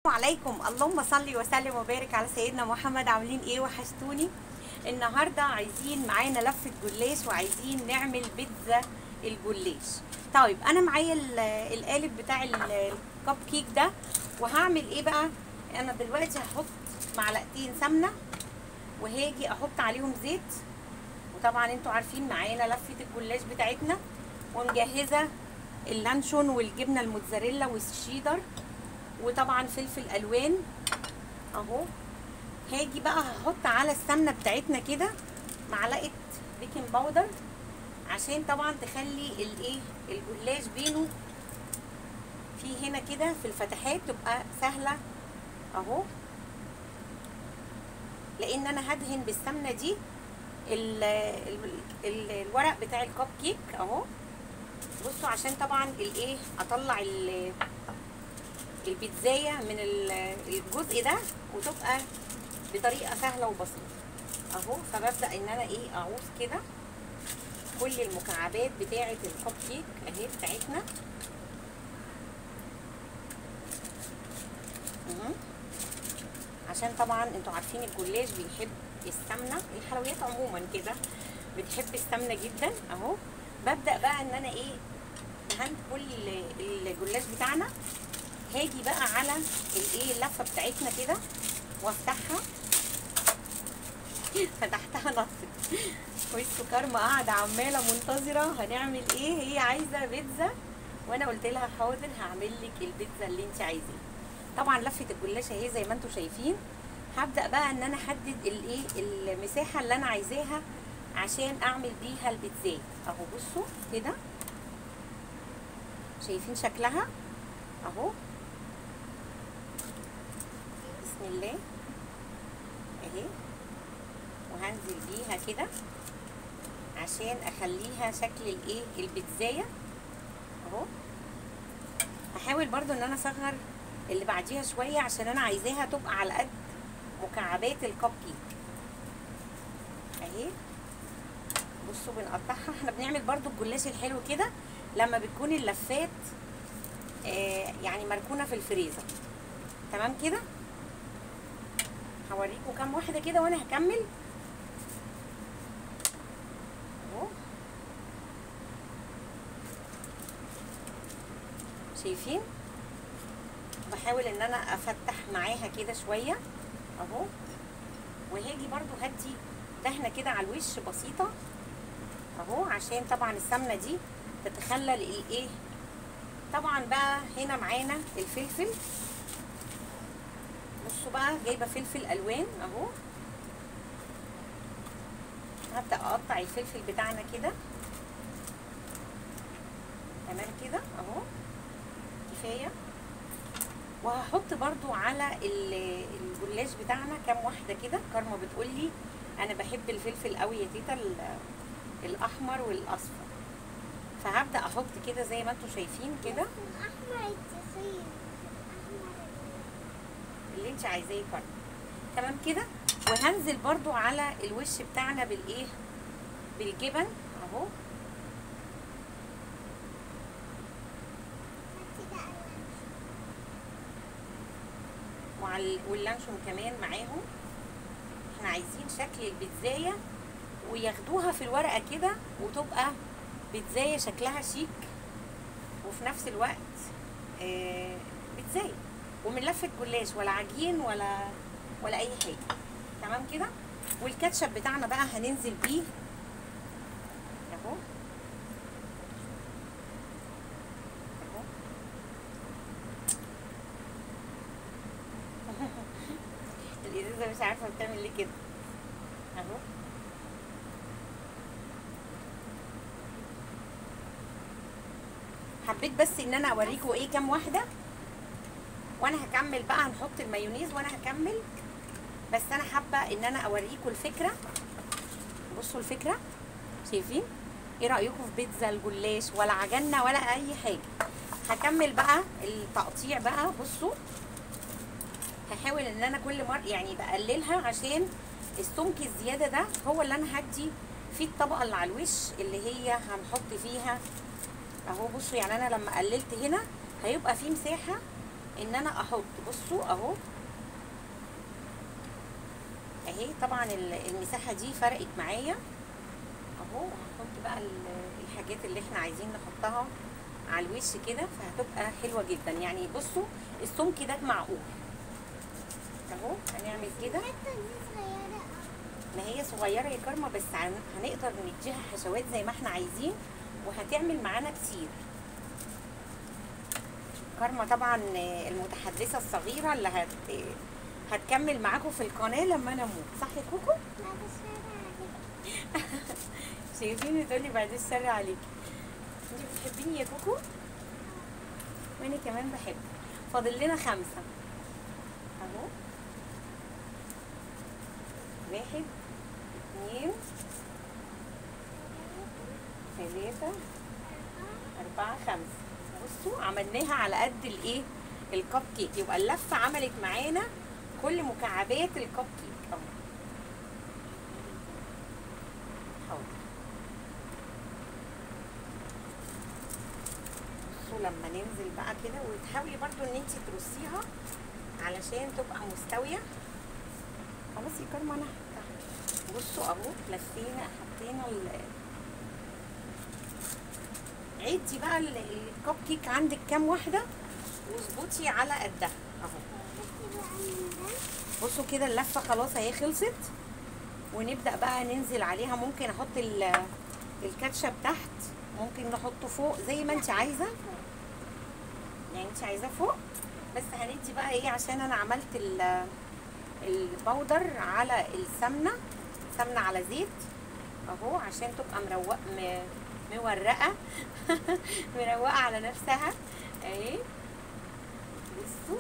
عليكم اللهم صل وسلم وبارك على سيدنا محمد عاملين ايه وحشتوني النهارده عايزين معانا لفه جلاش وعايزين نعمل بيتزا الجلاش طيب انا معايا ال- القالب بتاع ال- الكب كيك ده وهعمل ايه بقى انا دلوقتي هحط معلقتين سمنه وهاجي احط عليهم زيت وطبعا انتوا عارفين معانا لفه الجلاش بتاعتنا ومجهزه اللانشون والجبنه الموتزاريلا والشيدر وطبعا فلفل الوان اهو هاجي بقى هحط على السمنه بتاعتنا كده معلقه بيكنج باودر عشان طبعا تخلي الايه الجلاش بينه في هنا كده في الفتحات تبقى سهله اهو لان انا هدهن بالسمنه دي ال ال ال الورق بتاع الكب كيك اهو بصوا عشان طبعا الايه اطلع ال البيتزايه من الجزء ده وتبقى بطريقه سهله وبسيطه اهو فببدا ان انا ايه اعوز كده كل المكعبات بتاعه الكب كيك اهي بتاعتنا اهو عشان طبعا انتوا عارفين الجلاش بيحب السمنه الحلويات عموما كده بتحب السمنه جدا اهو ببدا بقى ان انا ايه دهنت كل الجلاش بتاعنا هاجي بقى على الايه اللفه بتاعتنا كده وافتحها فتحتها نصت والسكر قاعده عماله منتظره هنعمل ايه هي عايزه بيتزا وانا قلت لها حاضر هعمل لك البيتزا اللي انت عايزاها طبعا لفه الجلاش اهي زي ما انتم شايفين هبدا بقى ان انا احدد الايه المساحه اللي انا عايزاها عشان اعمل بيها البيتزا اهو بصوا كده شايفين شكلها اهو بسم الله اهي وهنزل بيها كده عشان اخليها شكل الايه البيتزايه اهو هحاول برضو ان انا اصغر اللي بعديها شويه عشان انا عايزاها تبقى على قد مكعبات الكب كيك اهي بصوا بنقطعها احنا بنعمل برضو الجلاش الحلو كده لما بتكون اللفات آه يعني مركونه في الفريزر تمام كده هوريكم كام واحده كده وانا هكمل اهو شايفين بحاول ان انا افتح معاها كده شويه اهو وهاجي برضو هدي دهنه كده على الوش بسيطه اهو عشان طبعا السمنه دي تتخلل الايه طبعا بقى هنا معانا الفلفل بصوا بقى جايبه فلفل الوان اهو هبدا اقطع الفلفل بتاعنا كده تمام كده اهو كفايه وهحط برضو على الجلاش بتاعنا كام واحده كده كارما بتقولي انا بحب الفلفل قوي يا تيتا الاحمر والاصفر فهبدا احط كده زي ما انتم شايفين كده احمر التصير اللي انت عايزاه يكرر تمام كده وهنزل برضو على الوش بتاعنا بالايه بالجبن اهو وعلى واللانشون كمان معاهم احنا عايزين شكل البيتزايه وياخدوها في الورقه كده وتبقى بيتزايه شكلها شيك وفي نفس الوقت آه بيتزايه ومن لفه جلاش ولا عجين ولا ولا اي حاجه تمام كده والكاتشب بتاعنا بقى هننزل بيه اهو اهو الازازه مش عارفه بتعمل ليه كده اهو حبيت بس ان انا اوريكم ايه كام واحده وانا هكمل بقى هنحط المايونيز وانا هكمل بس انا حابه ان انا اوريكم الفكره بصوا الفكره شايفين ايه رايكم في بيتزا الجلاش ولا عجنه ولا اي حاجه هكمل بقى التقطيع بقى بصوا هحاول ان انا كل مره يعني بقللها عشان السمك الزياده ده هو اللي انا هدي فيه الطبقه اللي على الوش اللي هي هنحط فيها اهو بصوا يعني انا لما قللت هنا هيبقى في مساحه ان انا احط بصوا اهو اهي طبعا ال- المساحه دي فرقت معايا اهو وهنحط بقى ال- الحاجات اللي احنا عايزين نحطها على الوش كده فهتبقى حلوه جدا يعني بصوا السمك ده معقول اهو هنعمل كده الحتة دي صغيرة ما هي صغيره يا كارما بس هن- هنقدر نديها حشوات زي ما احنا عايزين وهتعمل معانا كتير كارما طبعا المتحدثه الصغيره اللي هت هتكمل معاكم في القناه لما انا اموت صح يا كوكو بعد الشارع عليك شايفين تقولي بعد الشر عليك انت بتحبيني يا كوكو وانا كمان بحب فاضل لنا خمسه اهو واحد اتنين ثلاثة أربعة خمسة بصوا عملناها على قد الإيه؟ الكب كيك يبقى اللفة عملت معانا كل مكعبات الكب كيك أهو حاضر بصوا لما ننزل بقى كده وتحاولي برضو ان انت ترصيها علشان تبقى مستوية خلاص يا كرمة انا هحطها. بصوا اهو لفينا حطينا ال عدي بقى ال- الكب كيك عندك كام واحدة واظبطي على قدها اهو بس بقى من ده بصوا كده اللفه خلاص اهي خلصت ونبدا بقى ننزل عليها ممكن احط ال- الكاتشب تحت ممكن نحطه فوق زي ما انت عايزه يعني انت عايزاه فوق بس هندي بقى ايه عشان انا عملت ال- البودر على السمنه سمنه على زيت اهو عشان تبقى مروق م- مورقه مروقه على نفسها اهي بصوا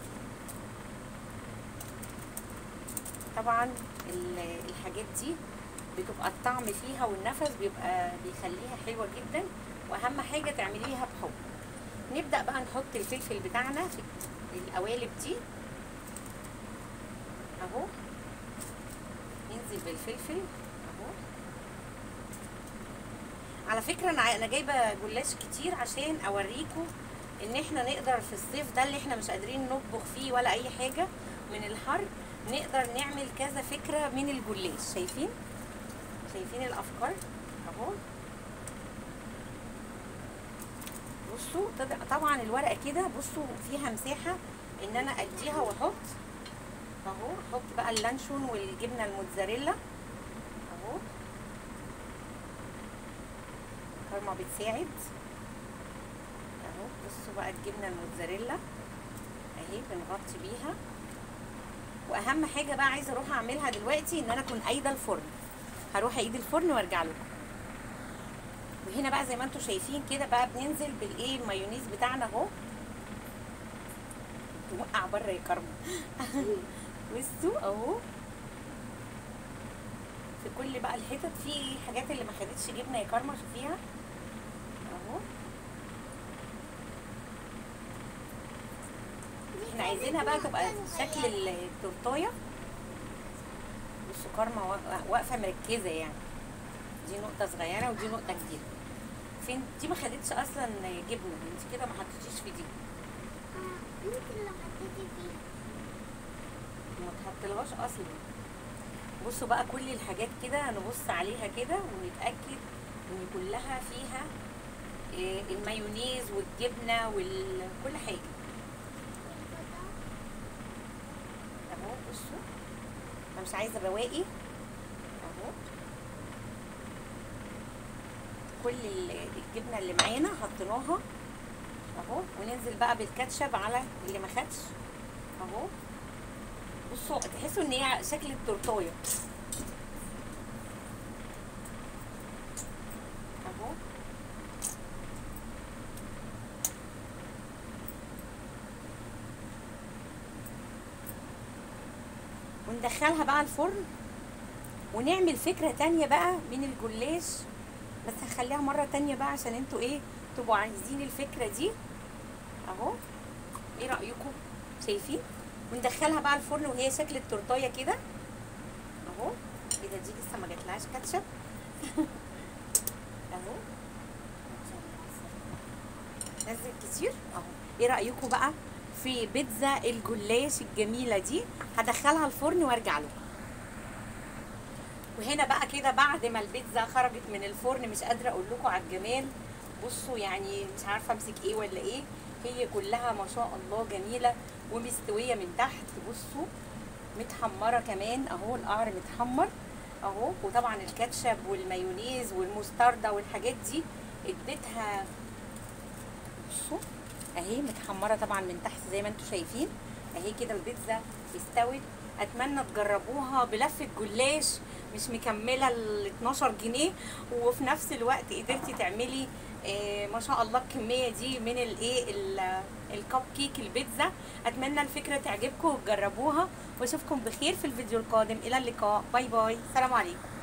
طبعا ال- الحاجات دي بتبقى الطعم فيها والنفس بيبقى بيخليها حلوه جدا واهم حاجه تعمليها بحب نبدا بقى نحط الفلفل بتاعنا في القوالب دي اهو ننزل بالفلفل اهو على فكره انا انا جايبه جلاش كتير عشان اوريكم ان احنا نقدر في الصيف ده اللي احنا مش قادرين نطبخ فيه ولا اي حاجه من الحر نقدر نعمل كذا فكره من الجلاش شايفين شايفين الافكار اهو بصوا طب- طبعا الورقه كده بصوا فيها مساحه ان انا اديها واحط اهو احط بقى اللانشون والجبنه الموتزاريلا اهو كارما بتساعد اهو بصوا بقى الجبنه الموتزاريلا اهي بنغطي بيها واهم حاجه بقى عايزه اروح اعملها دلوقتي ان انا اكون قايده الفرن هروح اعيد الفرن وارجع لكم وهنا بقى زي ما انتم شايفين كده بقى بننزل بالايه المايونيز بتاعنا اهو توقع بره يا كرم بصوا اهو في كل بقى الحتت في حاجات اللي ما خدتش جبنه يا كرمه شوفيها اهو احنا عايزينها بقى تبقى شكل التورتايه بصوا كارما وا- واقفه مركزه يعني دي نقطه صغيره ودي نقطه كبيره فين دي ما خدتش اصلا جبنه انت كده ما حطيتيش في دي آه، انت اللي حطيتي فيه ما تحطلهاش اصلا بصوا بقى كل الحاجات كده نبص عليها كده ونتاكد ان كلها فيها إيه، المايونيز والجبنه وكل حاجه اهو بصوا انا مش عايزه بواقي اهو كل ال- الجبنه اللي معانا حطيناها اهو وننزل بقى بالكاتشب على اللي ما خدش اهو بصوا تحسوا ان هي شكل التورتايه اهو وندخلها بقى الفرن ونعمل فكرة تانية بقى من الجلاش بس هخليها مرة تانية بقى عشان انتوا ايه تبقوا عايزين الفكرة دي اهو ايه رأيكم شايفين وندخلها بقى الفرن وهي شكل التورتايه كده اهو ايه ده دي لسه ما جاتلهاش كاتشب اهو نزل كتير اهو ايه رايكم بقى في بيتزا الجلاش الجميله دي هدخلها الفرن وارجع لكم وهنا بقى كده بعد ما البيتزا خرجت من الفرن مش قادره اقول لكم على الجمال بصوا يعني مش عارفه امسك ايه ولا ايه هي كلها ما شاء الله جميله ومستويه من تحت بصوا متحمره كمان اهو القعر متحمر اهو وطبعا الكاتشب والمايونيز والمستردة والحاجات دي اديتها بصوا اهي متحمره طبعا من تحت زي ما انتم شايفين اهي كده البيتزا استوت اتمنى تجربوها بلفه جلاش مش مكمله ال 12 جنيه وفي نفس الوقت قدرتي تعملي آه ما شاء الله الكميه دي من الايه ال- الكب كيك البيتزا اتمنى الفكره تعجبكم وتجربوها واشوفكم بخير في الفيديو القادم الى اللقاء باي باي سلام عليكم